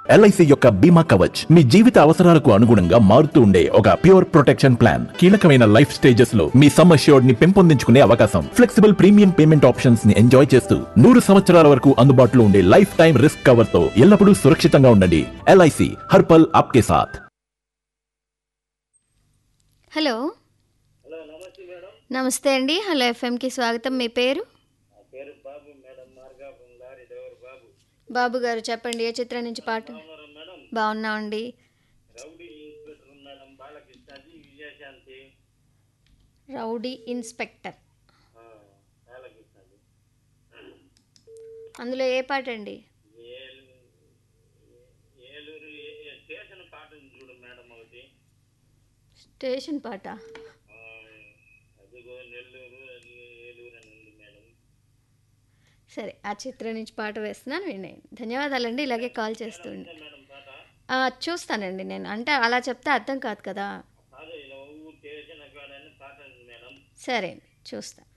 LIC యొక్క బీమా కవచ్ మీ జీవిత అవసరాలకు అనుగుణంగా మారుతూ ఉండే ఒక ప్యూర్ ప్రొటెక్షన్ ప్లాన్ కీలకమైన లైఫ్ స్టేజెస్ లో మీ సమ్ అష్యూర్డ్ ని పెంపొందించుకునే అవకాశం ఫ్లెక్సిబుల్ ప్రీమియం పేమెంట్ ఆప్షన్స్ ని ఎంజాయ్ చేస్తూ నూరు సంవత్సరాల వరకు అందుబాటులో ఉండే లైఫ్ టైం రిస్క్ కవర్ తో ఎల్లప్పుడూ సురక్షితంగా ఉండండి ఎల్ఐసి హర్పల్ ఆప్కే సాథ్ హలో నమస్తే అండి హలో ఎఫ్ఎంకి స్వాగతం మీ పేరు బాబు గారు చెప్పండి ఏ చిత్రం నుంచి పాట బాగున్నామండి రౌడీ ఇన్స్పెక్టర్ అందులో ఏ పాట అండి ఏలూరు ఏ- స్టేషన్ పాట ఉంది చూడు మేడం ఒకటి స్టేషన్ పాట ఆ, అదిగో నెల్లూరు అది ఏలూరు అని ఉంది మేడం సరే ఆ చిత్రం నుంచి పాట వేస్తున్నాను వినండి ధన్యవాదాలండి ఇలాగే కాల్ చేస్తుండే మేడం పాట ఆ, చూస్తానండి నేను అంటే అలా చెప్తే అర్థం కాదు కదా అదే ఇలా ఊరు స్టేషన్ కాడని పాట ఉంది మేడం సరే అండి చూస్తా